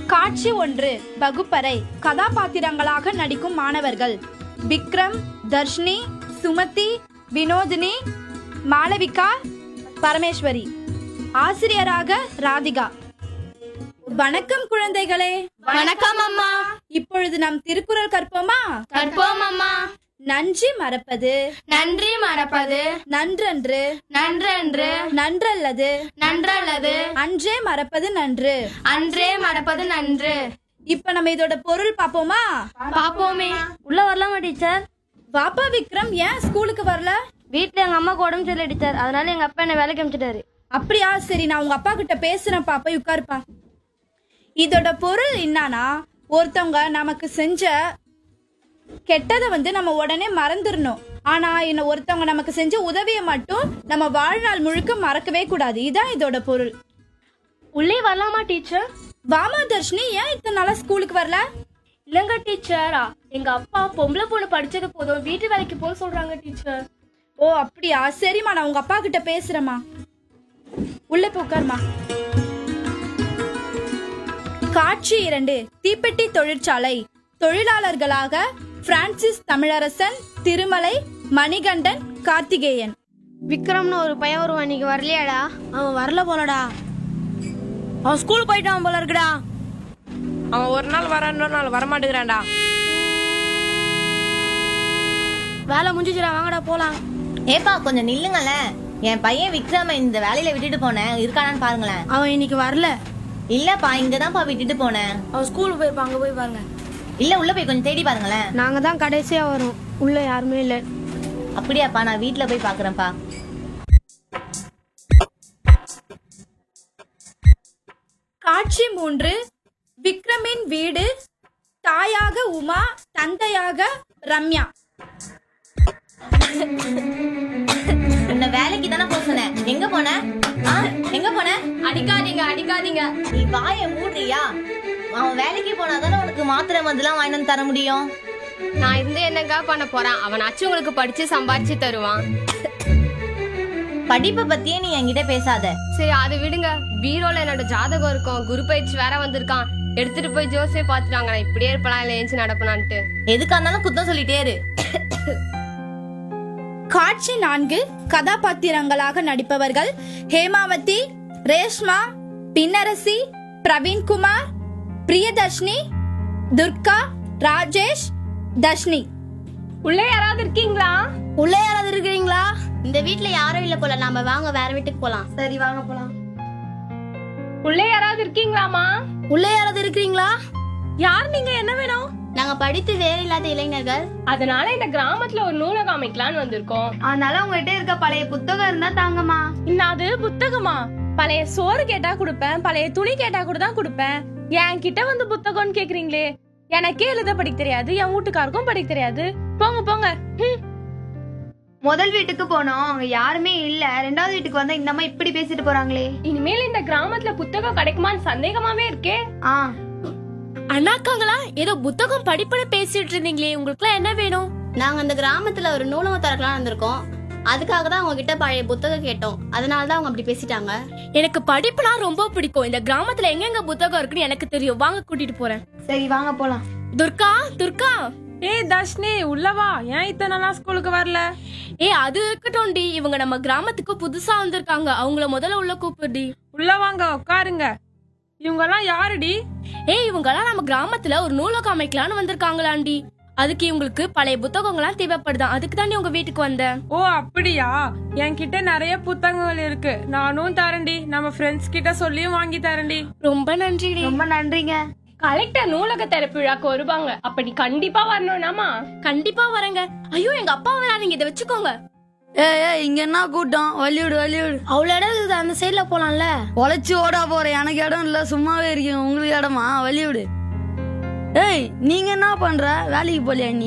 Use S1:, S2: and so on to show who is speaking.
S1: காட்சி ஒன்று வகுப்பறை கதாபாத்திரங்களாக நடிக்கும் மாணவர்கள் விக்ரம் தர்ஷினி சுமதி வினோதினி மாளவிகா பரமேஸ்வரி ஆசிரியராக ராதிகா வணக்கம் குழந்தைகளே
S2: வணக்கம் அம்மா
S1: இப்பொழுது நாம் திருக்குறள் கற்போமா
S2: கற்போம் அம்மா
S1: நன்றி மறப்பது
S2: நன்றி மறப்பது
S1: நன்றன்று
S2: நன்றன்று
S1: நன்றல்லது
S2: நன்றல்லது
S1: அன்றே மறப்பது நன்று
S2: அன்றே மறப்பது நன்று
S1: இப்ப நம்ம இதோட பொருள் பாப்போமா
S2: பாப்போமே
S3: உள்ள வரலாமா டீச்சர்
S1: வாப்பா விக்ரம் ஏன் ஸ்கூலுக்கு வரல
S3: வீட்ல எங்க அம்மாக்கு உடம்பு சரியில்லை டீச்சர் அதனால எங்க அப்பா என்ன வேலைக்கு அனுப்பிச்சிட்டாரு
S1: அப்படியா சரி நான் உங்க அப்பா கிட்ட பேசுறேன் பாப்பா உட்காருப்பா இதோட பொருள் என்னன்னா ஒருத்தவங்க நமக்கு செஞ்ச கெட்டதை வந்து நம்ம உடனே மறந்துடணும் ஆனா என்ன ஒருத்தவங்க நமக்கு செஞ்ச உதவியை மட்டும் நம்ம வாழ்நாள் முழுக்க மறக்கவே கூடாது இதான் இதோட பொருள்
S3: உள்ளே வரலாமா டீச்சர்
S1: வாமா தர்ஷினி ஏன் இத்தனை நாளா ஸ்கூலுக்கு வரல
S3: இல்லங்க டீச்சரா எங்க அப்பா பொம்பளை பொண்ணு படிச்சது போதும் வீட்டு வேலைக்கு போக சொல்றாங்க டீச்சர்
S1: ஓ அப்படியா சரிம்மா நான் உங்க அப்பா கிட்ட பேசுறேம்மா உள்ள போய் உட்காருமா காட்சி இரண்டு தீப்பெட்டி தொழிற்சாலை தொழிலாளர்களாக பிரான்சிஸ் தமிழரசன் திருமலை மணிகண்டன் கார்த்திகேயன்
S3: விக்ரம்னு ஒரு பையன் வருவான் இன்னைக்கு வரலையாடா அவன் வரல போலடா அவன் ஸ்கூல் போயிட்டான் போல இருக்குடா
S4: அவன் ஒரு நாள் வரான் இன்னொரு நாள் வரமாட்டேங்கிறான்டா
S3: வேலை முடிஞ்சிச்சுடா வாங்கடா போலாம்
S5: ஏப்பா கொஞ்சம் நில்லுங்களேன் என் பையன் விக்ரம இந்த வேலையில விட்டுட்டு போனேன் இருக்கானான்னு பாருங்களேன்
S3: அவன் இன்னைக்கு வரல
S5: இல்லப்பா இங்கதான்ப்பா விட்டுட்டு போனேன்
S3: அவன் ஸ்கூலுக்கு போயிருப்பான் அங்க போய் பாருங்க
S5: இல்ல உள்ள போய் கொஞ்சம் தேடி பாருங்களேன்
S3: நாங்க தான் கடைசியா வரோம் உள்ள யாருமே இல்ல
S5: அப்படியாப்பா நான் வீட்ல போய் பாக்குறேன்ப்பா
S1: காட்சி மூன்று விக்ரமின் வீடு தாயாக உமா தந்தையாக ரம்யா
S5: உன்னை வேலைக்கு தானே போக சொன்னேன் எங்க போன ஆ, எங்க போன
S2: அடிக்காதீங்க அடிக்காதீங்க
S5: நீ வாயை மூடுறியா அவன் வேலைக்கு போனாதானே உனக்கு மாத்திரை மருந்துலாம் வாங்கிட்டு வந்து தர முடியும்
S2: நான் இருந்து என்னக்கா பண்ண போறேன் அவனாச்சும் உங்களுக்கு படிச்சு சம்பாரிச்சு தருவான்
S5: படிப்பை பத்தியே நீ என்கிட்ட பேசாத
S2: சரி அது விடுங்க பீரோல என்னோட ஜாதகம் இருக்கும் குரு பயிற்சி வேற வந்திருக்கான் எடுத்துட்டு போய் ஜோசியை பாத்துட்டாங்க நான் இப்படியே இருப்பலாம் இல்ல ஏஞ்சி நடப்பலான்ட்டு
S5: எதுக்கா இருந்தாலும் குத்தம் சொல்லிட்டே இரு
S1: காட்சி நான்கு கதாபாத்திரங்களாக நடிப்பவர்கள் ஹேமாவதி ரேஷ்மா பின்னரசி பிரவீன்குமார் பிரியதர்ஷினி துர்கா ராஜேஷ் தர்ஷினி
S2: உள்ளே யாராவது இருக்கீங்களா
S3: உள்ள யாராவது இருக்கிறீங்களா
S6: இந்த வீட்ல யாரும் இல்ல போல நாம வாங்க வேற வீட்டுக்கு போலாம்
S3: சரி வாங்க போலாம்
S2: உள்ளே யாராவது இருக்கீங்களாமா
S3: உள்ள யாராவது இருக்கிறீங்களா
S2: யார் நீங்க என்ன வேணும்
S6: நாங்க படித்து வேறு இல்லாத இளைஞர்கள்
S2: அதனால இந்த கிராமத்துல ஒரு நூலகம் அமைக்கலாம்னு வந்திருக்கோம்
S3: அதனால உங்ககிட்ட இருக்க பழைய புத்தகம் இருந்தா தாங்கம்மா
S4: இன்னாது புத்தகமா பழைய சோறு கேட்டா கொடுப்பேன் பழைய துணி கேட்டா கூட தான் கொடுப்பேன் என்கிட்ட வந்து புத்தகம்னு கேக்குறீங்களே எனக்கே எழுத படிக்க தெரியாது என் வீட்டுக்காருக்கும் படிக்க தெரியாது போங்க போங்க ஹம்.
S3: முதல் வீட்டுக்கு போனோம் அங்க யாருமே இல்ல ரெண்டாவது வீட்டுக்கு வந்தா இந்த அம்மா இப்படி பேசிட்டு போறாங்களே
S2: இனிமேல் இந்த கிராமத்துல புத்தகம் கிடைக்குமான்னு சந்தேகமாவே இருக்கே
S3: ஆ
S4: அண்ணாக்காங்களா ஏதோ புத்தகம் படிப்புன்னு பேசிட்டு இருந்தீங்களே உங்களுக்கு என்ன வேணும்
S6: நாங்க இந்த கிராமத்துல ஒரு நூலகம் திறக்கலாம் வந்திருக்கோம் அதுக்காக தான் உங்ககிட்ட பழைய புத்தகம் கேட்டோம் அதனால தான் அவங்க அப்படி பேசிட்டாங்க
S4: எனக்கு படிப்புனா ரொம்ப பிடிக்கும் இந்த கிராமத்துல எங்கெங்க புத்தகம் இருக்குன்னு எனக்கு தெரியும் வாங்க கூட்டிட்டு போறேன்
S3: சரி வாங்க போலாம்
S4: துர்கா துர்கா
S7: ஏய் தர்ஷினி உள்ளவா ஏன் இத்தனை நாளா ஸ்கூலுக்கு வரல
S4: ஏ அது இருக்கட்டும்டி இவங்க நம்ம கிராமத்துக்கு புதுசா வந்திருக்காங்க அவங்கள முதல்ல உள்ள கூப்பிடுடி
S7: உள்ள வாங்க உட்காருங்க இவங்க எல்லாம் யாருடி
S4: ஏய் இவங்கெல்லாம் நம்ம கிராமத்துல ஒரு நூலகம் அமைக்கலாம்னு வந்திருக்காங்களாண்டி அதுக்கு இவங்களுக்கு பழைய புத்தகங்கள்லாம் தேவைப்படுதான் அதுக்கு தாண்டி உங்க வீட்டுக்கு வந்தேன்
S7: ஓ அப்படியா என்கிட்ட நிறைய புத்தகங்கள் இருக்கு நானும் தரேன்டி நம்ம ஃப்ரெண்ட்ஸ் கிட்ட சொல்லியும் வாங்கி தரேன்டி
S4: ரொம்ப நன்றிடி
S3: ரொம்ப நன்றிங்க
S2: கலெக்டர் நூலக திறப்பு விழாக்கு வருவாங்க அப்ப நீ கண்டிப்பா வரணும்னாமா
S4: கண்டிப்பா வரேங்க ஐயோ எங்க அப்பா வராதீங்க இதை வச்சுக்கோங்க
S8: ஏய் ஏய், இங்க என்ன கூட்டம் வலிவிடு வலிவிடு
S3: அவ்வளவு இடம் இருக்குது அந்த சைடுல போலாம்ல
S8: உழைச்சு ஓடா போறேன் எனக்கு இடம் இல்ல சும்மாவே இருக்கீங்க உங்களுக்கு இடமா வலிவிடு ஏய் நீங்க என்ன பண்ற வேலைக்கு போலியா நீ